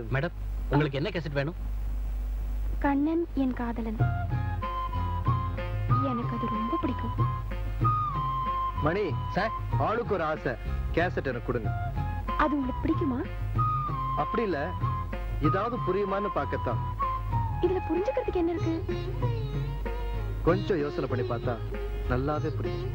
Kannan madam உங்களுக்கு என்ன cassette வேணும் கண்ணன் என் காதலன் எனக்கு அது ரொம்ப பிடிக்கும் மணி சார் ஆளுக்கு ஒரு ஆசை கேசட் எனக்கு கொடுங்க அது உங்களுக்கு பிடிக்குமா அப்படி இல்ல ஏதாவது புரியுமான்னு பார்க்கத்தான் இதுல புரிஞ்சுக்கிறதுக்கு என்ன இருக்கு கொஞ்சம் யோசனை பண்ணி பார்த்தா நல்லாவே புரியும்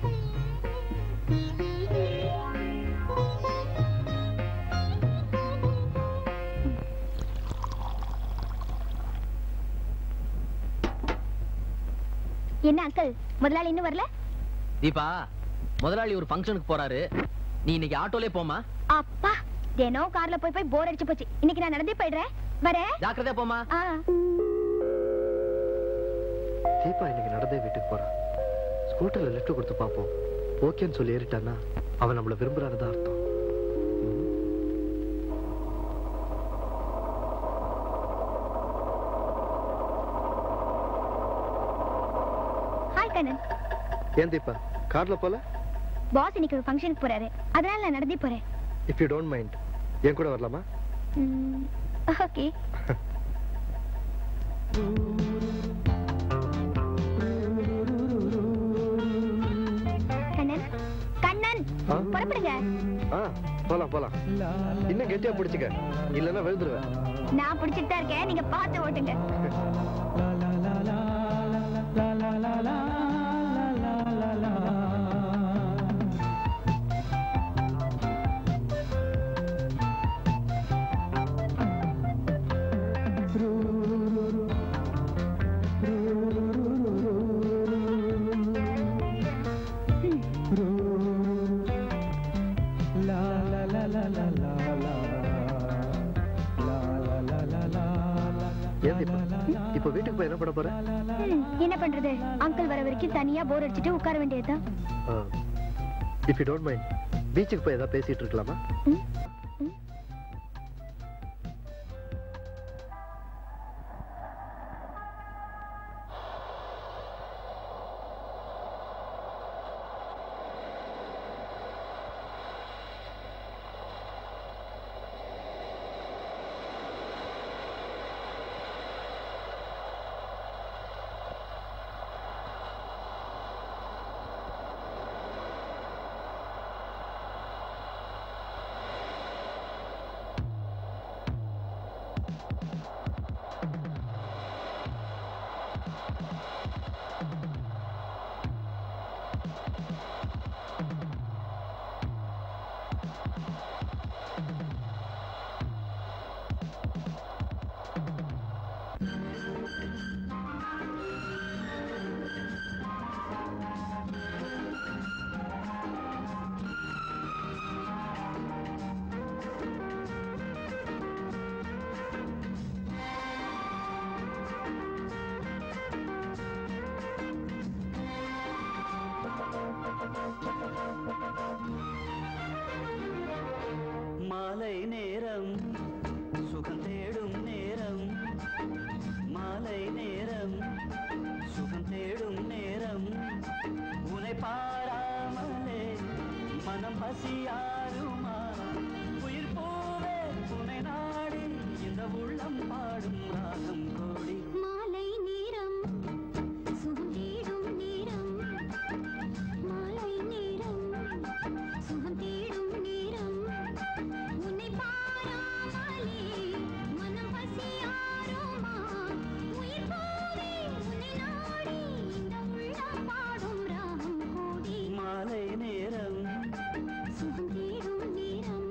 என்ன அங்கிள் முதலாளி இன்னும் வரல தீபா முதலாளி ஒரு ஃபங்க்ஷனுக்கு போறாரு நீ இன்னைக்கு ஆட்டோலே போமா அப்பா தினம் கார்ல போய் போய் போர் அடிச்சு போச்சு இன்னைக்கு நான் நடந்தே போயிடுறேன் வரேன் ஜாக்கிரதையா போமா ஆ தீபா இன்னைக்கு நடந்தே வீட்டுக்கு போறான் ஸ்கூட்டர்ல லெஃப்ட் கொடுத்து பார்ப்போம் ஓகேன்னு சொல்லி ஏறிட்டான்னா அவன் நம்மள விரும்புறான்னு தான் அர்த்தம் ஹாய் கண்ணன் ஏன் தீபா கார்ல போல பாஸ் இன்னைக்கு ஒரு ஃபங்க்ஷனுக்கு போறாரு அதனால நான் நடந்தே போறேன் இஃப் யூ டோன்ட் மைண்ட் என் கூட வரலாமா ஓகே கண்ணன் கண்ணன் ஆ? புறப்படுங்க ஆ போலாம் போலாம் இன்னும் கெட்டியா பிடிச்சுக்க இல்லைன்னா விழுந்துருவேன் நான் பிடிச்சிட்டு தான் இருக்கேன் நீங்க பார்த்து ஓட்டுங்க ஏன் தீபா இப்ப வீட்டுக்கு போய் என்ன பண்ண போற ம், என்ன பண்றது அங்கிள் வர வரைக்கும் தனியா போர் அடிச்சுட்டு உட்கார வேண்டியதுதான் இஃப் யூ டோன்ட் மைண்ட் பீச்சுக்கு போய் ஏதாவது பேசிட்டு இருக்கலாமா ம், ம். மாலை நேரம் சுகம் தேடும் நேரம் மாலை நேரம் சுகம் தேடும் நேரம் உன்னை பாராமலே மனம் பசியாருமா உயிர் போவே உன்னை நாடி இந்த உள்ளம் பாடும் ராகம் கோடி மாலை நேரம் சுகம் தேடும் நேரம் மாலை நேரம் சுகம் தேடும் நேரம் உன்னை பாராமலே மனம் பசியாருமா உயிர் போவே உன்னை நாடி இந்த உள்ளம் பாடும் ராகம் கோடி மாலை நேரம் சுகம் தேடும் நேரம்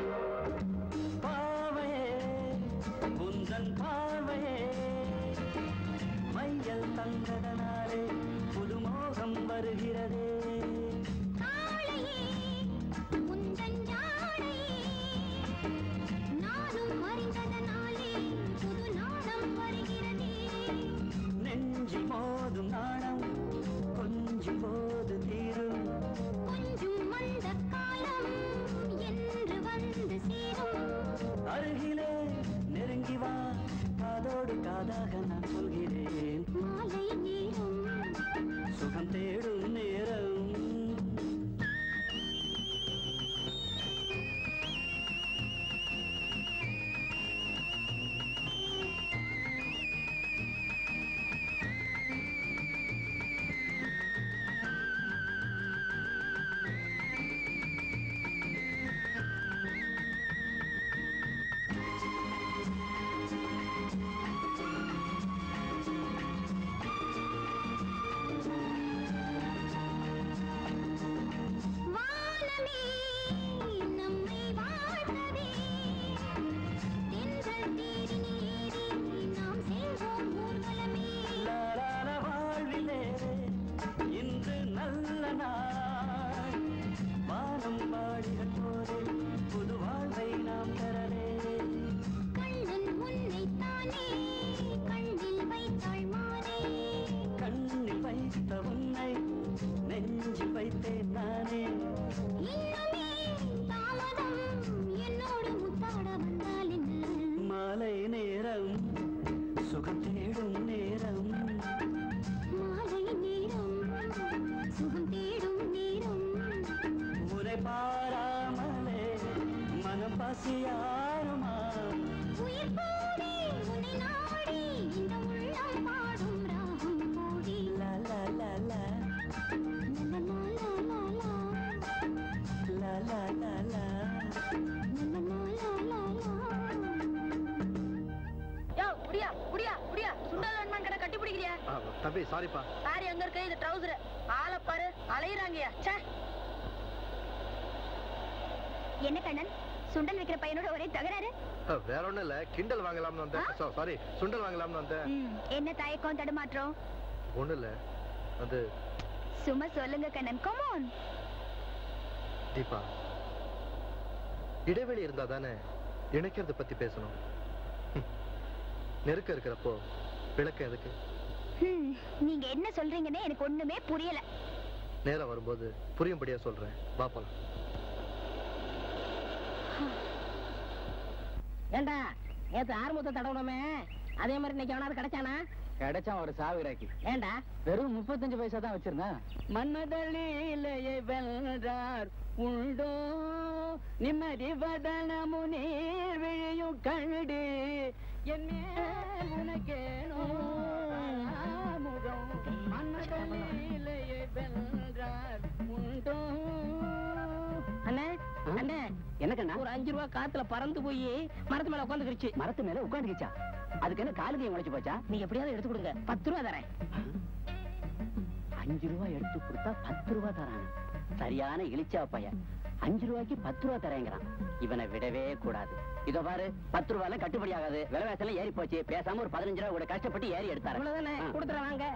பார்வையே உந்தன் பார்வையே காதாக நான் சொல்கிறேன் மாலை நேரம் சுகம் தேடும் நேரம் வானமே நம்மை வாழ்த்தவே தென்றல் தேடி நேரி நாம் செல்வோம் ஊர்வலமே லாலால வாழ்விலே இன்று நல்ல நாள் வானம் பாடிகள் போலே புது வாழ்வை நாம் பெறலே கண்ணன் உன்னைத்தானே கண்ணில் வைத்தாள் மானே கண்ணில் வைத்த உன்னை நெஞ்சில் வைத்தேன் நானே இன்னுமே தாமதம் என்னோடு முத்தாட வந்தால் என்ன மாலை நேரம் சுகம் தேடும் நேரம் மாலை நேரம் சுகம் தேடும் நேரம் உரை பாராமலே மனம் பசியாருமா உயிர் போடி உன்னை நாடி இந்த உள்ளம் பாடும் ராகம் போடி லா லா லா லா லா லா லா லா லா லா லா லா லா லா லா லா லா யோ புடியா புடியா புடியா சுண்டல் வேணுமான்னு கடை கட்டி பிடிக்கிறியா ஆ, தம்பி சாரிப்பா சாரி அங்க இருக்க இது ட்ரௌசர் ஆளை பாரு அலையுறாங்கயா ச்சே என்ன கண்ணன் சுண்டல் வைக்கிற பையனோட ஒரே தகராறு ஆ, வேற ஒண்ணும் இல்ல கிண்டல் வாங்கலாம்னு வந்தேன் சாரி சுண்டல் வாங்கலாம்னு வந்தேன் என்ன தயக்கம் தடுமாற்றம் ஒண்ணும் இல்ல வந்து சும்மா சொல்லுங்க கண்ணன் கமான் தீபா இடைவெளி இருந்தா தானே இணைக்கிறத பத்தி பேசணும் ஹம். நெருக்கம் இருக்கிறப்போ விளக்கம் எதுக்கு நீங்க என்ன சொல்றீங்கன்னு எனக்கு ஒண்ணுமே புரியல நேரம் வரும்போது புரியும்படியா சொல்றேன் வா போலாம் ஏண்டா நேத்து ஆறுமுகத்தை தடவணுமே அதே மாதிரி இன்னைக்கு எவனாவது கிடைச்சானா கிடைச்சான் ஒரு சாவிராக்கி ஏண்டா வெறும் முப்பத்தஞ்சு பைசா தான் வச்சிருந்தேன் மன்மதலிலேயே வென்றார் உண்டோ நிம்மதி வதனமு நீர் விழியும் கண்டு என் மேல் உனக்கேனோ முகம் மன்மதலிலேயே வென்றார் உண்டோ அண்ணே அண்ணே என்ன கண்ணா ஒரு அஞ்சு ரூபா காத்துல பறந்து போய் மரத்து மேல உட்காந்துக்கிடுச்சு மரத்து மேல உட்காந்துக்கிச்சா அதுக்கு என்ன காலுக்கு உழைச்சு போச்சா நீ எப்படியாவது எடுத்து கொடுங்க பத்து ரூபா தரேன் அஞ்சு ரூபாய் எடுத்து கொடுத்தா பத்து ரூபாய் தரான் சரியான இழிச்சா பையன் அஞ்சு ரூபாய்க்கு பத்து ரூபாய் தரேங்கிறான் இவனை விடவே கூடாது இதோ பாரு பத்து ரூபாய்ல கட்டுப்படி ஆகாது விலைவாசல ஏறி போச்சு பேசாம ஒரு பதினஞ்சு ரூபாய் கூட கஷ்டப்பட்டு ஏறி எடுத்தாரு இவ்வளவுதானே ஆ. கொடுத்துற வாங்க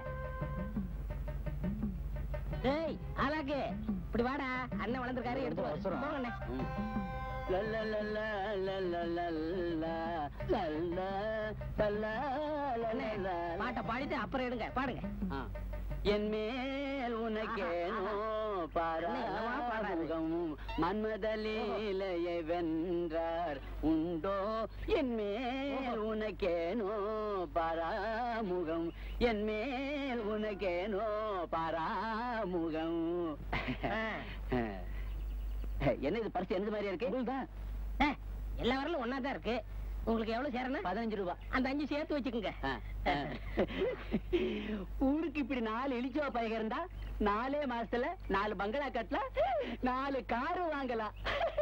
டேய் ஆலாக்கு இப்படி வாடா அண்ணன் வளர்ந்துருக்காரு எடுத்து வா. அவசரம். போங்கண்ணே ம். லல்லலல்லா, லல்லலல்லா, லல்லா, லல்லா, அண்ணே, லல்லா. பாட்டை பாடிட்டு அப்புறம் எடுங்க பாடுங்க ஆ. என் மேல் உனக்கேனோ அண்ணே, என்னவா பாடுறாரு? பாராமுகம் மன்மதலீலையை வென்றார் உண்டோ என் மேல் உனக்கேனோ பாராமுகம் என் மேல் உனக்கேனோ பாராமுகம் என்ன இது பரிசு எந்த மாதிரியா இருக்கு ஏ, எல்லா வரலும் ஒன்னா தான் இருக்கு உங்களுக்கு எவ்வளவு சேரணும் பதினஞ்சு ரூபாய் அந்த அஞ்சு சேர்த்து வச்சுக்கோங்க ஆ, ஆ. ஊருக்கு இப்படி நாலு இழிச்சவ பையக இருந்தா நாலே மாசத்துல நாலு பங்களா கட்டலாம் நாலு காரு வாங்கலாம்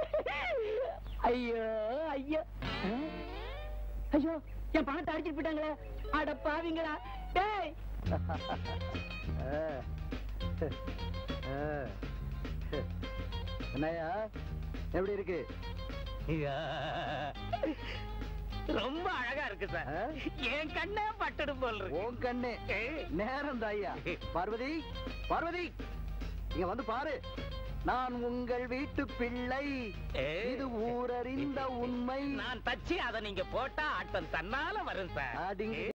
ஐயோ ஐயோ ஆ? ஐயோ என் பணத்தை அடிச்சிட்டு போயிட்டாங்களே அட பாவிங்களா டேய் என்னையா எப்படி இருக்கு ரொம்ப அழகா இருக்கு சார் என் கண்ணே பட்டுடும் போல் இருக்கு உன் கண்ணே நேரம் ஐயா பார்வதி பார்வதி இங்க வந்து பாரு நான் உங்கள் வீட்டு பிள்ளை இது ஊரறிந்த உண்மை நான் தச்சு அதை நீங்க போட்டா ஆட்டம் தன்னால வரும் சார் அடிங்க